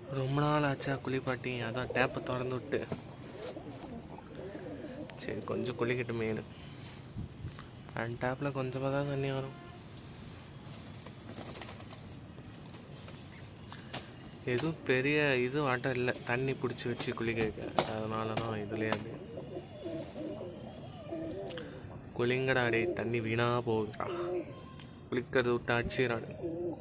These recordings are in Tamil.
ரொம்ப நாள் ஆச்சா குளிப்பாட்டி அதான் டேப்பை திறந்து விட்டு சரி கொஞ்சம் குளிக்கட்டுமேனு அந்த டேப்பில் கொஞ்சமாக தான் தண்ணி வரும் எதுவும் பெரிய இது ஆட்டம் இல்லை தண்ணி பிடிச்சி வச்சு குளிக்க வைக்க அதனால தான் இதுலேயே அது குளிங்கடா டேய் தண்ணி வீணாக போகுதுடா குளிக்கிறது விட்டு அடிச்சிடறானு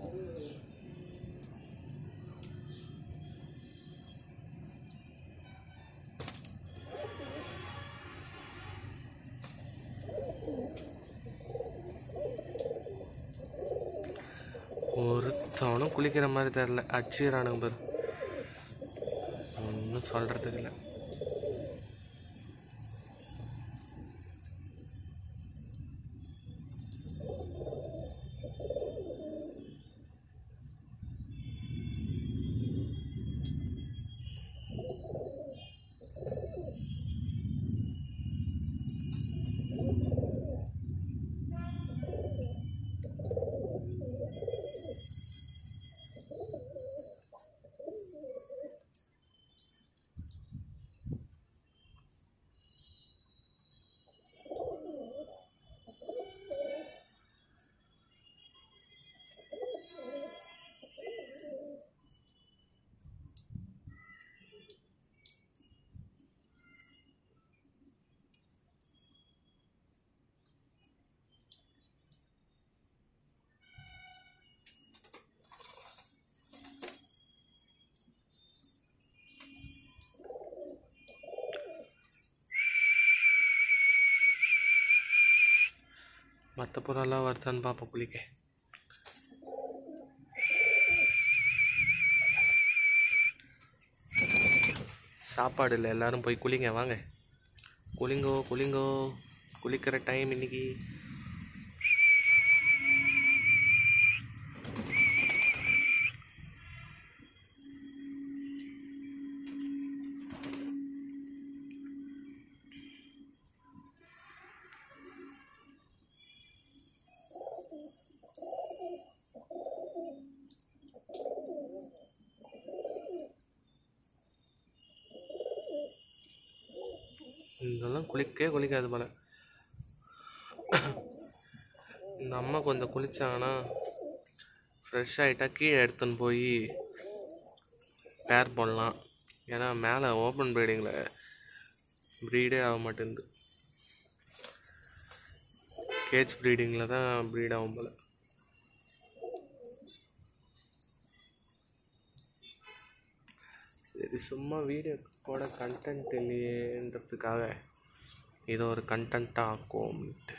ஒருத்தவனும் குளிக்கிற மாதிரி தெரில அடிச்சிடறானுங்க பாரு ஒன்றும் சொல்கிறதுக்கு இல்லை மற்ற பொருளெல்லாம் வருதான்னு பார்ப்போம் குளிக்க சாப்பாடு இல்லை எல்லாரும் போய் குளிங்க வாங்க குளிங்கோ குளிங்கோ குளிக்கிற டைம் இன்னைக்கு இதெல்லாம் குளிக்கவே குளிக்காது போல இந்த அம்மா கொஞ்சம் குளிச்சாங்கன்னா ஃப்ரெஷ் ஆகிட்டா கீழே எடுத்துன்னு போய் பேர் போடலாம் ஏன்னா மேலே ஓப்பன் ப்ரீடிங்கில் ப்ரீடே ஆக மாட்டேங்குது கேஜ் ப்ரீடிங்கில் தான் ப்ரீட் ஆகும் போல சரி சும்மா வீடியோ கூட கண்டென்ட் இல்லையேன்றதுக்காக இதை ஒரு கண்டென்ட்டாக ஆக்குவோம்ட்டு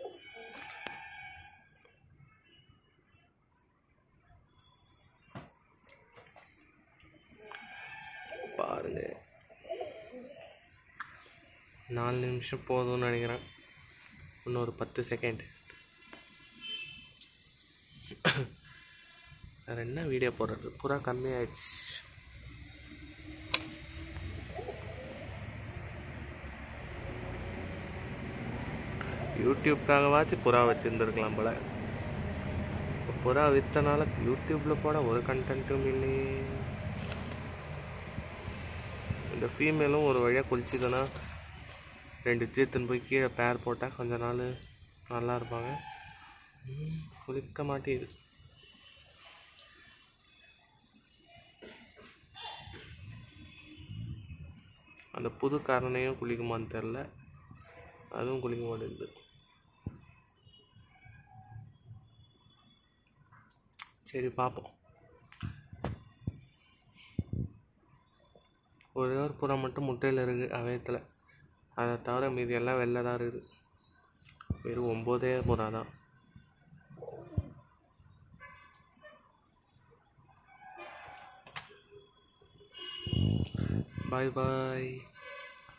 பாருங்க நாலு நிமிஷம் போதும்னு நினைக்கிறேன் இன்னும் ஒரு பத்து செகண்ட் வேறு என்ன வீடியோ போடுறது புறா கம்மியாயிடுச்சு யூடியூப்காகவாச்சும் புறா வச்சுருந்துருக்கலாம் போல இப்ப புறா விற்றனால யூடியூப்பில் போட ஒரு கண்டென்ட்டும் இல்லையே இந்த ஃபீமேலும் ஒரு வழியாக குளிச்சுதுன்னா ரெண்டு தீர்த்துன்னு போய் கீழே பேர் போட்டால் கொஞ்ச நாள் நல்லா இருப்பாங்க ம், குளிக்க மாட்டேங்குது அந்த புது காரணையும் குளிக்குமான்னு தெரில அதுவும் குளிக்க மாட்டேங்குது சரி பார்ப்போம் ஒரே ஒரு புறா மட்டும் முட்டையில் இருக்குது அவயத்தில் அதை தவிர மீதி எல்லாம் வெளில தான் இருக்குது வெறும் ஒம்போதே புறா தான் பாய் பாய்